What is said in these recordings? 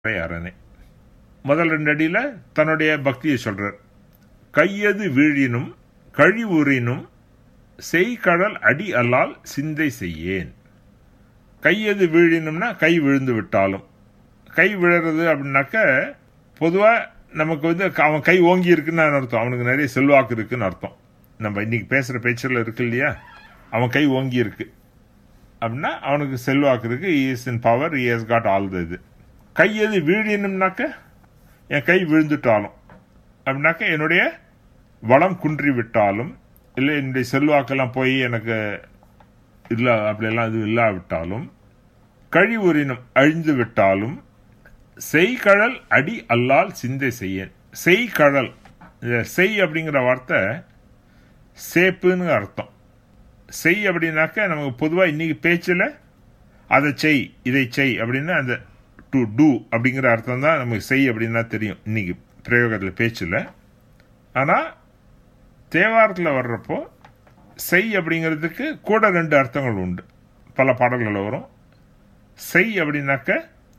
அரணே முதல் ரெண்டு அடியில தன்னுடைய பக்தியை சொல்றார் கையது வீழினும் கழிவுறினும் செய்கடல் அடி அல்லால் சிந்தை செய்யேன் கையது வீழினும்னா கை விழுந்து விட்டாலும் கை விழுறது அப்படின்னாக்க பொதுவா நமக்கு வந்து அவன் கை ஓங்கி இருக்குன்னு அர்த்தம் அவனுக்கு நிறைய செல்வாக்கு இருக்குன்னு அர்த்தம் நம்ம இன்னைக்கு பேசுற பேச்சில் இருக்கு இல்லையா அவன் கை ஓங்கி இருக்கு அப்படின்னா அவனுக்கு செல்வாக்கு இருக்கு is in power is God all the இது கை எது வீழினும்னாக்க என் கை விழுந்துட்டாலும் அப்படின்னாக்க என்னுடைய வளம் குன்றி விட்டாலும் இல்லை என்னுடைய செல்வாக்கெல்லாம் போய் எனக்கு இல்லை அப்படியெல்லாம் இது இல்லாவிட்டாலும் கழிவுறினும் அழிந்து விட்டாலும் செய்கழல் அடி அல்லால் சிந்தை செய்யேன் செய்கழல் இந்த செய் அப்படிங்கிற வார்த்தை சேப்புன்னு அர்த்தம் செய் அப்படின்னாக்க நமக்கு பொதுவாக இன்னைக்கு பேச்சில் அதை செய் இதை செய் அப்படின்னு அந்த டு டூ அப்படிங்கிற அர்த்தம் தான் நமக்கு செய் அப்படின்னா தெரியும் இன்னைக்கு பிரயோகத்தில் பேச்சில் ஆனால் தேவாரத்தில் வர்றப்போ செய் அப்படிங்கிறதுக்கு கூட ரெண்டு அர்த்தங்கள் உண்டு பல பாடல்களில் வரும் செய் அப்படின்னாக்க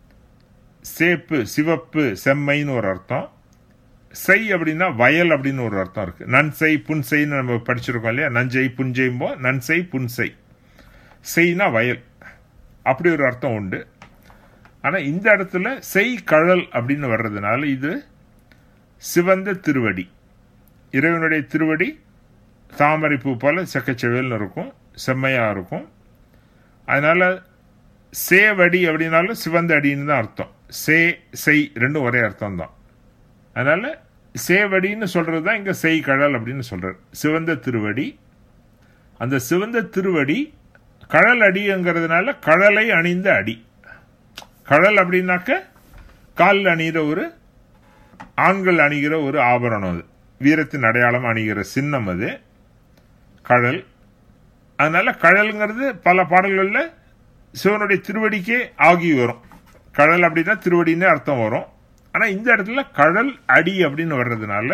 சேப்பு சிவப்பு செம்மைன்னு ஒரு அர்த்தம் செய் அப்படின்னா வயல் அப்படின்னு ஒரு அர்த்தம் இருக்கு நன்செய் புன்செய்ன்னு நம்ம படிச்சிருக்கோம் இல்லையா நஞ்சை புஞ்செய்ம்போ நன்செய் புன்செய் செய்னா வயல் அப்படி ஒரு அர்த்தம் உண்டு ஆனால் இந்த இடத்துல செய் கழல் அப்படின்னு வர்றதுனால இது சிவந்த திருவடி இறைவனுடைய திருவடி தாமரை பூ போல செக்கச்செவல்னு இருக்கும் செம்மையா இருக்கும் அதனால சேவடி அப்படின்னாலும் சிவந்த அடின்னு தான் அர்த்தம் சே செய் ரெண்டும் ஒரே அர்த்தம் தான் அதனால சேவடின்னு சொல்றது தான் இங்க செய் கழல் அப்படின்னு சொல்றாரு சிவந்த திருவடி அந்த சிவந்த திருவடி கழல் அடிங்கிறதுனால கழலை அணிந்த அடி கழல் அப்படின்னாக்க காலில் அணிகிற ஒரு ஆண்கள் அணிகிற ஒரு ஆபரணம் அது வீரத்தின் அடையாளம் அணிகிற சின்னம் அது கழல் அதனால கழல்ங்கிறது பல பாடல்களில் சிவனுடைய திருவடிக்கே ஆகி வரும் கழல் அப்படின்னா திருவடின்னு அர்த்தம் வரும் ஆனால் இந்த இடத்துல கழல் அடி அப்படின்னு வர்றதுனால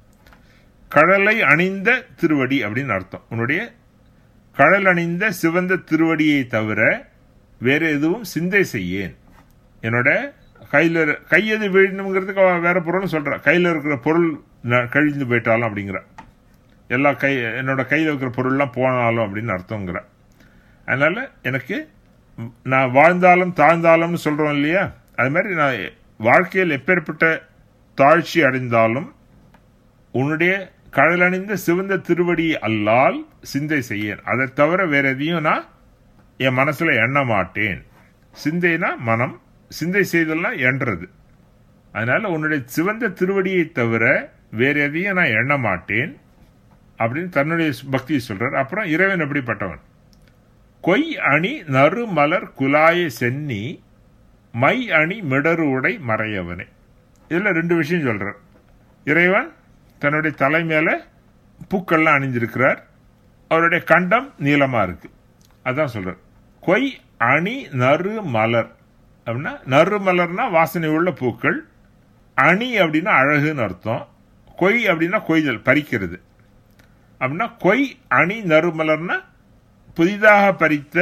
கழலை அணிந்த திருவடி அப்படின்னு அர்த்தம் உன்னுடைய கழல் அணிந்த சிவந்த திருவடியை தவிர வேற எதுவும் சிந்தை செய்யேன் என்னோட கையில் கையது வீழணுங்கிறதுக்கு வேற பொருள்னு சொல்கிறான் கையில் இருக்கிற பொருள் கழிந்து போயிட்டாலும் அப்படிங்கிற எல்லா கை என்னோட கையில் இருக்கிற பொருள்லாம் போனாலும் அப்படின்னு அர்த்தங்கிற அதனால எனக்கு நான் வாழ்ந்தாலும் தாழ்ந்தாலும்னு சொல்கிறோம் இல்லையா அது மாதிரி நான் வாழ்க்கையில் எப்பேற்பட்ட தாழ்ச்சி அடைந்தாலும் உன்னுடைய கடலணிந்த சிவந்த திருவடி அல்லால் சிந்தை செய்யேன் அதை தவிர வேற எதையும் நான் என் மனசுல எண்ண மாட்டேன் சிந்தைனா மனம் சிந்தை செய்தல்லாம் எண்றது அதனால உன்னுடைய சிவந்த திருவடியை தவிர வேற எதையும் நான் எண்ண மாட்டேன் அப்படின்னு தன்னுடைய பக்தியை சொல்றார் அப்புறம் இறைவன் எப்படிப்பட்டவன் கொய் அணி நறு மலர் குலாய சென்னி மை அணி மிடரு உடை மறையவனே இதில் ரெண்டு விஷயம் சொல்றார் இறைவன் தன்னுடைய தலை மேல பூக்கள்லாம் அணிஞ்சிருக்கிறார் அவருடைய கண்டம் நீளமா இருக்கு அதான் சொல்றார் கொய் அணி நறு மலர் அப்படின்னா நறு மலர்னா வாசனை உள்ள பூக்கள் அணி அப்படின்னா அழகுன்னு அர்த்தம் கொய் அப்படின்னா கொய்தல் பறிக்கிறது அப்படின்னா கொய் அணி நறுமலர்னா புதிதாக பறித்த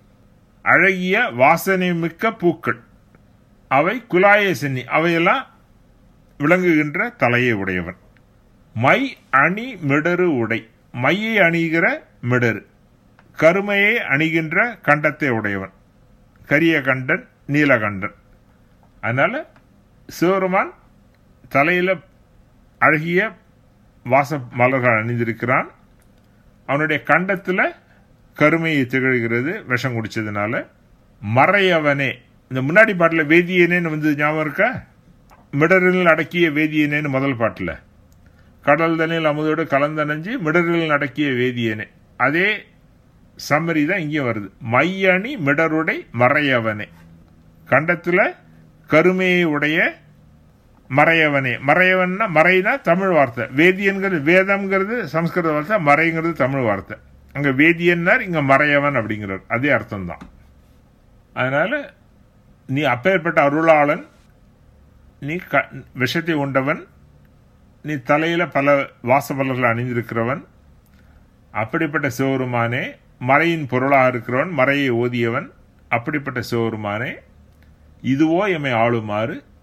அழகிய வாசனை மிக்க பூக்கள் அவை குலாய சென்னி அவையெல்லாம் விளங்குகின்ற தலையை உடையவன் மை அணி மிடரு உடை மையை அணிகிற மிடரு கருமையை அணிகின்ற கண்டத்தை உடையவன் கரிய கண்டன் நீலகண்டன் அதனால சிவருமான் தலையில அழகிய வாச மலர்கள் அணிந்திருக்கிறான் அவனுடைய கண்டத்தில் கருமையை திகழ்கிறது விஷம் குடிச்சதுனால மறையவனே இந்த முன்னாடி பாட்டில் வேதியனேன்னு வந்து ஞாபகம் இருக்கா மிடரில் அடக்கிய வேதியனேன்னு முதல் பாட்டில் கடல் தண்ணில் அமுதோடு கலந்தணைஞ்சு மிடரில் அடக்கிய வேதியனே அதே சம்மரி தான் இங்கே வருது மையணி மிடருடை மறையவனே கண்டத்தில் கருமையை உடைய மறையவனே மறையவன்னா மறைனா தமிழ் வார்த்தை வேதியன்கிறது வேதம்ங்கிறது சம்ஸ்கிருத வார்த்தை மறைங்கிறது தமிழ் வார்த்தை அங்க வேதியன்னார் இங்க மறையவன் அப்படிங்கிறார் அதே அர்த்தம் தான் அதனால நீ அப்பேற்பட்ட அருளாளன் நீ க விஷத்தை உண்டவன் நீ தலையில பல வாசபலர்கள் அணிந்திருக்கிறவன் அப்படிப்பட்ட சிவருமானே மறையின் பொருளாக இருக்கிறவன் மறையை ஓதியவன் அப்படிப்பட்ட சிவருமானே இதுவோ எம்மை ஆளுமாறு